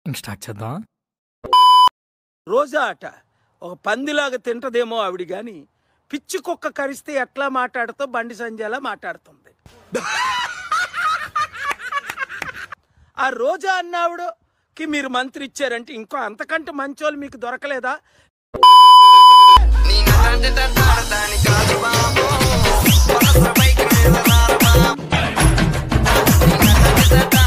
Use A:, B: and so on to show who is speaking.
A: ఇంక స్టార్ట్ చేద్దాం
B: రోజా అట ఒక పందిలాగా తింటదేమో ఆవిడ గాని పిచ్చి కుక్క కరిస్తే ఎట్లా మాట్లాడుతో బండి సంజయ్లా మాట్లాడుతుంది ఆ రోజా అన్నావిడకి మీరు మంత్రి ఇచ్చారంటే ఇంకో అంతకంటే మంచోళ్ళు మీకు దొరకలేదా
C: కాదు బాబు